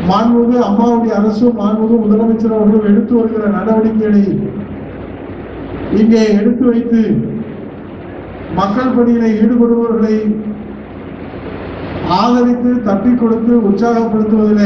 மாண்புமிகு அம்மாவுடைய அரசும் மாண்புமிகு முதலமைச்சர் அவர்களும் எடுத்து வருகிற நடவடிக்கைகளை இங்கே எடுத்து வைத்து மக்கள் பணியில ஈடுபடுபவர்களை ஆதரித்து தட்டிக் கொடுத்து உற்சாகப்படுத்துவதிலே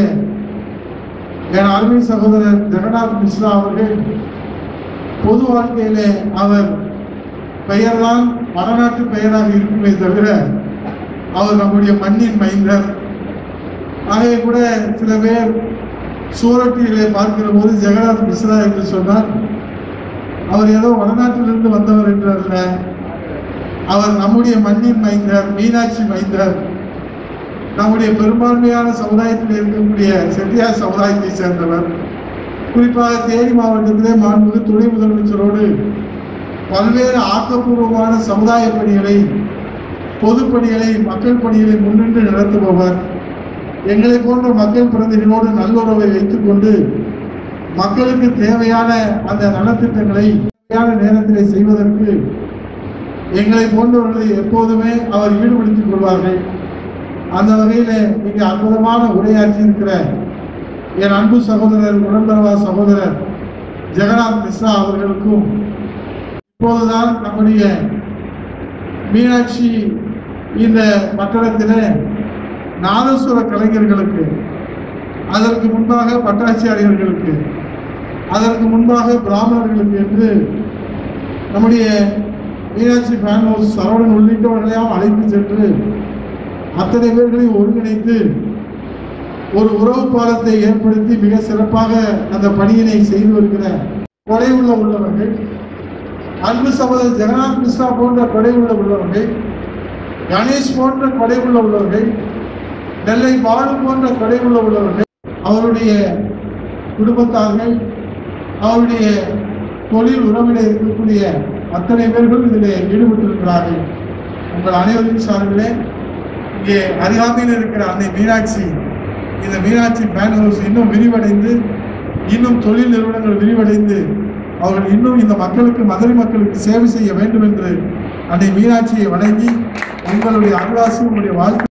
என் அருமை சகோதரர் ஜெகநாத் மிஸ்ரா அவர்கள் பொது வாழ்க்கையிலே அவர் பெயர்தான் வடநாட்டு பெயராக இருக்குமே தவிர அவர் நம்முடைய மண்ணின் மைந்தர் ஆகவே கூட சில பேர் சூரட்டியிலே பார்க்கிற போது ஜெகநாத் மிஸ்ரா என்று சொன்னார் அவர் ஏதோ வடநாட்டிலிருந்து வந்தவர் என்று அல்ல அவர் நம்முடைய மண்ணின் மைந்தர் மீனாட்சி மைந்தர் நம்முடைய பெரும்பான்மையான சமுதாயத்தில் இருக்கக்கூடிய செட்டியார் சமுதாயத்தை சேர்ந்தவர் குறிப்பாக தேனி மாவட்டத்திலே மாண்புமிகு துணை முதலமைச்சரோடு பல்வேறு ஆக்கப்பூர்வமான சமுதாய பணிகளை பொது பணிகளை மக்கள் பணிகளை முன்னின்று நடத்துபவர் எங்களை போன்ற மக்கள் பிரதிகளோடு நல்லுறவை வைத்துக் கொண்டு மக்களுக்கு தேவையான அந்த நலத்திட்டங்களை தேவையான நேரத்திலே செய்வதற்கு எங்களை போன்றவர்களை எப்போதுமே அவர் ஈடுபடுத்திக் கொள்வார்கள் அந்த வகையில இங்கே அற்புதமான உரையாற்றி இருக்கிற என் அன்பு சகோதரர் உடன்பிறவா சகோதரர் ஜெகநாத் மிஸ்ரா அவர்களுக்கும் இப்போதுதான் நம்முடைய மீனாட்சி இந்த மண்டலத்திலே நாதஸ்வர கலைஞர்களுக்கு அதற்கு முன்பாக பட்டாட்சியாளர்களுக்கு அதற்கு முன்பாக பிராமணர்களுக்கு என்று நம்முடைய மீனாட்சி ஃபேன் ஹவுஸ் சரவணன் உள்ளிட்டவர்களையும் அழைத்து சென்று அத்தனை பேர்களையும் ஒருங்கிணைத்து ஒரு உறவு பாலத்தை ஏற்படுத்தி மிக சிறப்பாக அந்த பணியினை செய்து வருகிற கொடையுள்ள உள்ளவர்கள் அன்பு சகோதரர் ஜெகநாத் மிஸ்ரா போன்ற கொடையுள்ள உள்ளவர்கள் கணேஷ் போன்ற கொடையுள்ள உள்ளவர்கள் நெல்லை பாலு போன்ற கொடையுள்ள உள்ளவர்கள் அவருடைய குடும்பத்தார்கள் அவருடைய தொழில் உறவினர் இருக்கக்கூடிய அத்தனை பேர்களும் இதில் ஈடுபட்டிருக்கிறார்கள் உங்கள் அனைவரின் சார்பிலே இங்கே அருகாமையில் இருக்கிற அன்னை மீனாட்சி இந்த மீனாட்சி ஃபேன் ஹவுஸ் இன்னும் விரிவடைந்து இன்னும் தொழில் நிறுவனங்கள் விரிவடைந்து அவர்கள் இன்னும் இந்த மக்களுக்கு மதுரை மக்களுக்கு சேவை செய்ய வேண்டும் என்று அன்னை மீனாட்சியை வணங்கி உங்களுடைய அருளாசி உங்களுடைய வாழ்க்கை